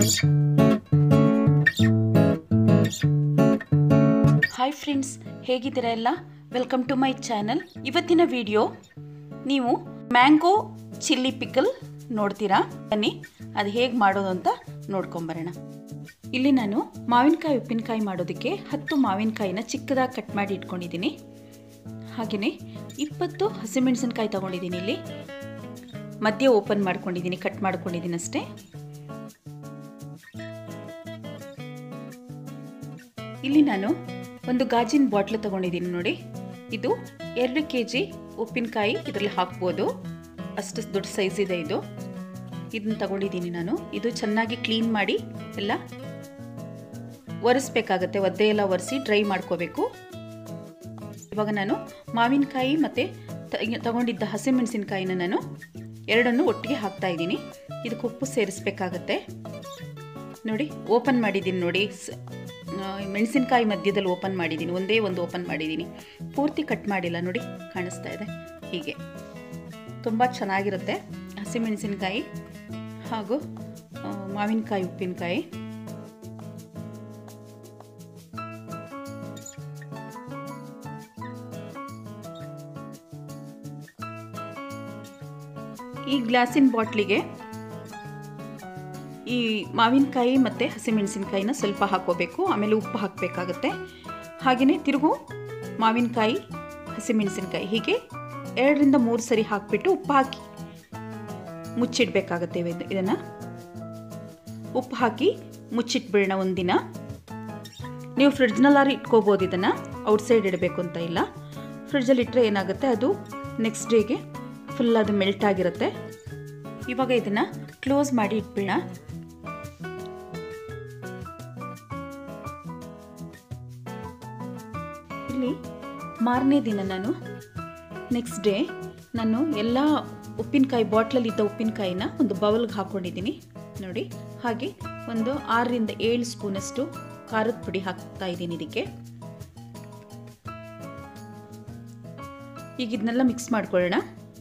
hi friends ಹೇಗಿದ್ದೀರಾ ಎಲ್ಲ welcome to my channel ಇವತ್ತಿನ ವಿಡಿಯೋ ನೀವು ಮ್ಯಾಂಗೋ ಚಿಲ್ಲಿ ಪಿಕಲ್ ನೋಡ್ತೀರಾ ಬನ್ನಿ ಅದು ಹೇಗೆ ಮಾಡೋದು ಅಂತ ನೋಡ್ಕೊಂಬರೋಣ ಇಲ್ಲಿ ನಾನು ಮಾವಿನಕಾಯಿ ಉಪ್ಪಿನಕಾಯಿ ಮಾಡೋದಕ್ಕೆ ಹತ್ತು ಮಾವಿನಕಾಯಿನ ಚಿಕ್ಕದಾಗಿ ಕಟ್ ಮಾಡಿ ಇಟ್ಕೊಂಡಿದ್ದೀನಿ ಹಾಗೆಯೇ ಇಪ್ಪತ್ತು ಹಸಿಮೆಣಸಿನ್ಕಾಯಿ ತೊಗೊಂಡಿದ್ದೀನಿ ಇಲ್ಲಿ ಮಧ್ಯೆ ಓಪನ್ ಮಾಡ್ಕೊಂಡಿದ್ದೀನಿ ಕಟ್ ಮಾಡ್ಕೊಂಡಿದ್ದೀನಿ ಅಷ್ಟೇ ಇಲ್ಲಿ ನಾನು ಒಂದು ಗಾಜಿನ ಬಾಟ್ಲು ತಗೊಂಡಿದ್ದೀನಿ ನೋಡಿ ಇದು ಎರಡು ಕೆ ಜಿ ಉಪ್ಪಿನಕಾಯಿ ಇದರಲ್ಲಿ ಹಾಕ್ಬೋದು ಅಷ್ಟು ದೊಡ್ಡ ಸೈಜ್ ಇದೆ ಇದು ಇದನ್ನ ತಗೊಂಡಿದ್ದೀನಿ ನಾನು ಇದು ಚೆನ್ನಾಗಿ ಕ್ಲೀನ್ ಮಾಡಿ ಎಲ್ಲ ಒರೆಸ್ಬೇಕಾಗತ್ತೆ ಒದ್ದೆ ಎಲ್ಲ ಒರೆಸಿ ಡ್ರೈ ಮಾಡ್ಕೋಬೇಕು ಇವಾಗ ನಾನು ಮಾವಿನಕಾಯಿ ಮತ್ತು ತಗೊಂಡಿದ್ದ ಹಸಿಮೆಣಸಿನ್ಕಾಯಿನ ನಾನು ಎರಡನ್ನು ಒಟ್ಟಿಗೆ ಹಾಕ್ತಾ ಇದ್ದೀನಿ ಇದಕ್ಕೆ ಉಪ್ಪು ಸೇರಿಸ್ಬೇಕಾಗತ್ತೆ ನೋಡಿ ಓಪನ್ ಮಾಡಿದ್ದೀನಿ ನೋಡಿ ಮೆಣಸಿನಕಾಯಿ ಮಧ್ಯದಲ್ಲಿ ಓಪನ್ ಮಾಡಿದ್ದೀನಿ ಒಂದೇ ಒಂದು ಓಪನ್ ಮಾಡಿದ್ದೀನಿ ಪೂರ್ತಿ ಕಟ್ ಮಾಡಿಲ್ಲ ನೋಡಿ ಕಾಣಿಸ್ತಾ ಇದೆ ಹೀಗೆ ತುಂಬ ಚೆನ್ನಾಗಿರುತ್ತೆ ಹಸಿಮೆಣಸಿನಕಾಯಿ ಹಾಗೂ ಮಾವಿನಕಾಯಿ ಉಪ್ಪಿನಕಾಯಿ ಈ ಗ್ಲಾಸಿನ ಬಾಟ್ಲಿಗೆ ಈ ಮಾವಿನಕಾಯಿ ಮತ್ತು ಹಸಿಮೆಣಸಿನ್ಕಾಯಿನ ಸ್ವಲ್ಪ ಹಾಕೋಬೇಕು ಆಮೇಲೆ ಉಪ್ಪು ಹಾಕಬೇಕಾಗತ್ತೆ ಹಾಗೆಯೇ ತಿರುಗು ಮಾವಿನಕಾಯಿ ಹಸಿಮೆಣಸಿನ್ಕಾಯಿ ಹೀಗೆ ಎರಡರಿಂದ ಮೂರು ಸರಿ ಹಾಕಿಬಿಟ್ಟು ಉಪ್ಪು ಹಾಕಿ ಮುಚ್ಚಿಡಬೇಕಾಗತ್ತೆ ಇದನ್ನು ಉಪ್ಪು ಹಾಕಿ ಮುಚ್ಚಿಟ್ಬಿಡೋಣ ಒಂದಿನ ನೀವು ಫ್ರಿಡ್ಜ್ನಲ್ಲಾರು ಇಟ್ಕೋಬೋದು ಇದನ್ನು ಔಟ್ಸೈಡ್ ಇಡಬೇಕು ಅಂತ ಇಲ್ಲ ಫ್ರಿಡ್ಜಲ್ಲಿ ಇಟ್ಟರೆ ಏನಾಗುತ್ತೆ ಅದು ನೆಕ್ಸ್ಟ್ ಡೇಗೆ ಫುಲ್ ಅದು ಮೆಲ್ಟ್ ಆಗಿರುತ್ತೆ ಇವಾಗ ಇದನ್ನು ಕ್ಲೋಸ್ ಮಾಡಿ ಇಟ್ಬಿಡೋಣ ಇಲ್ಲಿ ಮಾರನೇ ದಿನ ನಾನು ನೆಕ್ಸ್ಟ್ ಡೇ ನಾನು ಎಲ್ಲ ಉಪ್ಪಿನಕಾಯಿ ಬಾಟ್ಲಲ್ಲಿದ್ದ ಉಪ್ಪಿನಕಾಯಿನ ಒಂದು ಬೌಲ್ಗೆ ಹಾಕ್ಕೊಂಡಿದ್ದೀನಿ ನೋಡಿ ಹಾಗೆ ಒಂದು ಆರರಿಂದ ಏಳು ಸ್ಪೂನಷ್ಟು ಖಾರದ ಪುಡಿ ಹಾಕ್ತಾ ಇದ್ದೀನಿ ಇದಕ್ಕೆ ಈಗ ಇದನ್ನೆಲ್ಲ ಮಿಕ್ಸ್ ಮಾಡ್ಕೊಳ್ಳೋಣ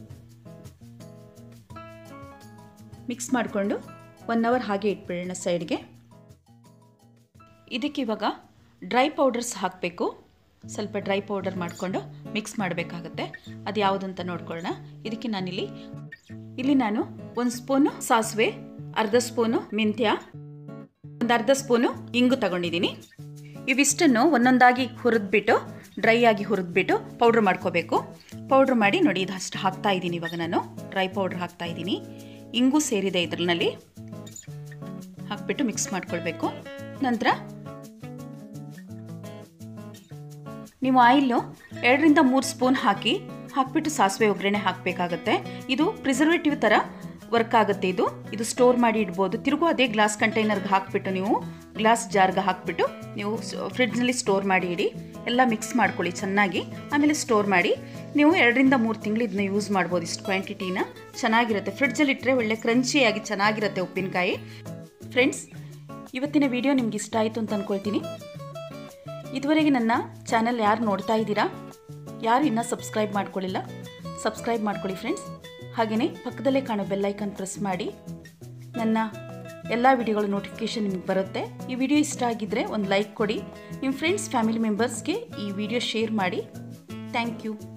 ಮಿಕ್ಸ್ ಮಾಡಿಕೊಂಡು ಒನ್ ಅವರ್ ಹಾಗೆ ಇಟ್ಬಿಡೋಣ ಸೈಡ್ಗೆ ಇದಕ್ಕೆ ಇವಾಗ ಡ್ರೈ ಪೌಡರ್ಸ್ ಹಾಕಬೇಕು ಸ್ವಲ್ಪ ಡ್ರೈ ಪೌಡರ್ ಮಾಡಿಕೊಂಡು ಮಿಕ್ಸ್ ಮಾಡಬೇಕಾಗತ್ತೆ ಅದು ಯಾವುದು ಅಂತ ನೋಡ್ಕೊಳ್ಳೋಣ ಇದಕ್ಕೆ ನಾನಿಲ್ಲಿ ಇಲ್ಲಿ ನಾನು ಒಂದು ಸ್ಪೂನು ಸಾಸಿವೆ ಅರ್ಧ ಸ್ಪೂನು ಮೆಂತ್ಯ ಒಂದು ಅರ್ಧ ಸ್ಪೂನು ಇಂಗು ತಗೊಂಡಿದ್ದೀನಿ ಇವಿಷ್ಟನ್ನು ಒಂದೊಂದಾಗಿ ಹುರಿದ್ಬಿಟ್ಟು ಡ್ರೈ ಆಗಿ ಹುರಿದ್ಬಿಟ್ಟು ಪೌಡ್ರ್ ಮಾಡ್ಕೋಬೇಕು ಪೌಡ್ರ್ ಮಾಡಿ ನೋಡಿ ಇದು ಅಷ್ಟು ಹಾಕ್ತಾ ಇದ್ದೀನಿ ಇವಾಗ ನಾನು ಡ್ರೈ ಪೌಡ್ರ್ ಹಾಕ್ತಾ ಇದ್ದೀನಿ ಇಂಗು ಸೇರಿದೆ ಇದ್ರಲ್ಲಿ ಹಾಕ್ಬಿಟ್ಟು ಮಿಕ್ಸ್ ಮಾಡ್ಕೊಳ್ಬೇಕು ನಂತರ ನೀವು ಆಯಿಲ್ಲು ಎರಡರಿಂದ ಮೂರು ಸ್ಪೂನ್ ಹಾಕಿ ಹಾಕ್ಬಿಟ್ಟು ಸಾಸಿವೆ ಒಗ್ಗರಣೆ ಹಾಕಬೇಕಾಗತ್ತೆ ಇದು ಪ್ರಿಸರ್ವೇಟಿವ್ ಥರ ವರ್ಕ್ ಆಗುತ್ತೆ ಇದು ಇದು ಸ್ಟೋರ್ ಮಾಡಿ ಇಡ್ಬೋದು ತಿರುಗು ಅದೇ ಗ್ಲಾಸ್ ಕಂಟೈನರ್ಗೆ ಹಾಕ್ಬಿಟ್ಟು ನೀವು ಗ್ಲಾಸ್ ಜಾರ್ಗೆ ಹಾಕ್ಬಿಟ್ಟು ನೀವು ಫ್ರಿಡ್ಜ್ನಲ್ಲಿ ಸ್ಟೋರ್ ಮಾಡಿ ಇಡಿ ಎಲ್ಲ ಮಿಕ್ಸ್ ಮಾಡ್ಕೊಳ್ಳಿ ಚೆನ್ನಾಗಿ ಆಮೇಲೆ ಸ್ಟೋರ್ ಮಾಡಿ ನೀವು ಎರಡರಿಂದ ಮೂರು ತಿಂಗಳು ಇದನ್ನ ಯೂಸ್ ಮಾಡ್ಬೋದು ಇಷ್ಟು ಕ್ವಾಂಟಿಟಿನ ಚೆನ್ನಾಗಿರುತ್ತೆ ಫ್ರಿಡ್ಜಲ್ಲಿ ಇಟ್ಟರೆ ಒಳ್ಳೆ ಕ್ರಂಚಿಯಾಗಿ ಚೆನ್ನಾಗಿರುತ್ತೆ ಉಪ್ಪಿನಕಾಯಿ ಫ್ರೆಂಡ್ಸ್ ಇವತ್ತಿನ ವಿಡಿಯೋ ನಿಮ್ಗೆ ಇಷ್ಟ ಆಯಿತು ಅಂತ ಅಂದ್ಕೊಳ್ತೀನಿ ಇದುವರೆಗೆ ನನ್ನ ಚಾನಲ್ ಯಾರು ನೋಡ್ತಾ ಇದ್ದೀರಾ ಯಾರು ಇನ್ನೂ ಸಬ್ಸ್ಕ್ರೈಬ್ ಮಾಡ್ಕೊಳ್ಳಿಲ್ಲ ಸಬ್ಸ್ಕ್ರೈಬ್ ಮಾಡ್ಕೊಳ್ಳಿ ಫ್ರೆಂಡ್ಸ್ ಹಾಗೆಯೇ ಪಕ್ಕದಲ್ಲೇ ಕಾಣೋ ಬೆಲ್ಲೈಕನ್ ಪ್ರೆಸ್ ಮಾಡಿ ನನ್ನ ಎಲ್ಲ ವಿಡಿಯೋಗಳ ನೋಟಿಫಿಕೇಷನ್ ನಿಮಗೆ ಬರುತ್ತೆ ಈ ವಿಡಿಯೋ ಇಷ್ಟ ಆಗಿದ್ದರೆ ಒಂದು ಲೈಕ್ ಕೊಡಿ ನಿಮ್ಮ ಫ್ರೆಂಡ್ಸ್ ಫ್ಯಾಮಿಲಿ ಮೆಂಬರ್ಸ್ಗೆ ಈ ವಿಡಿಯೋ ಶೇರ್ ಮಾಡಿ ಥ್ಯಾಂಕ್ ಯು